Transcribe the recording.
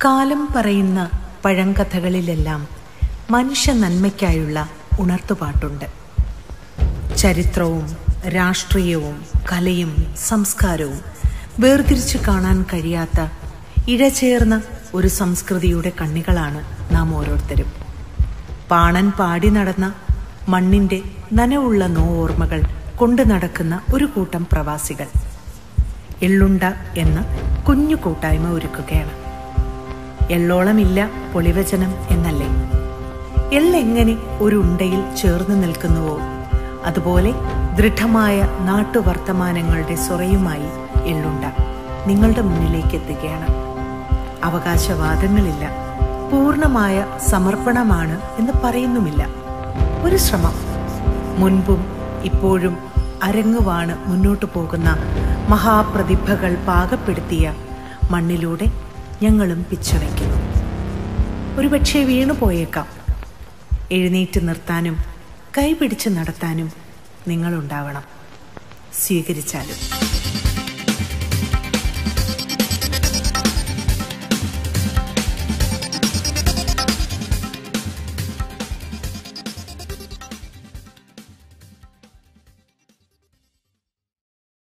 കാലം പറയുന്ന പഴങ്കഥകളിലെല്ലാം മനുഷ്യ നന്മയ്ക്കായുള്ള ഉണർത്തുപാട്ടുണ്ട് ചരിത്രവും രാഷ്ട്രീയവും കലയും സംസ്കാരവും വേർതിരിച്ചു കാണാൻ കഴിയാത്ത ഇഴചേർന്ന ഒരു സംസ്കൃതിയുടെ കണ്ണികളാണ് നാം ഓരോരുത്തരും പാണൻ പാടി നടന്ന മണ്ണിന്റെ നനവുള്ള നോർമ്മകൾ കൊണ്ടു നടക്കുന്ന ഒരു കൂട്ടം പ്രവാസികൾ എള്ളുണ്ട എന്ന കുഞ്ഞു കൂട്ടായ്മ ഒരുക്കുകയാണ് എള്ളോളമില്ല പൊളിവചനം എന്നല്ലേ എള്ളെങ്ങനെ ഒരു ഉണ്ടയിൽ ചേർന്ന് നിൽക്കുന്നുവോ അതുപോലെ ദൃഢമായ നാട്ടുവർത്തമാനങ്ങളുടെ സ്വറയുമായി എള്ളുണ്ട നിങ്ങളുടെ മുന്നിലേക്ക് എത്തുകയാണ് അവകാശവാദങ്ങളില്ല പൂർണ്ണമായ സമർപ്പണമാണ് എന്ന് പറയുന്നുമില്ല ഒരു ശ്രമം മുൻപും ഇപ്പോഴും അരങ്ങുവാണ് മുന്നോട്ടു പോകുന്ന മഹാപ്രതിഭകൾ പാകപ്പെടുത്തിയ മണ്ണിലൂടെ ഞങ്ങളും പിച്ചവയ്ക്കുന്നു ഒരുപക്ഷെ വീണു പോയേക്കാം എഴുന്നേറ്റ് നിർത്താനും കൈപിടിച്ച് നടത്താനും നിങ്ങളുണ്ടാവണം സ്വീകരിച്ചാലും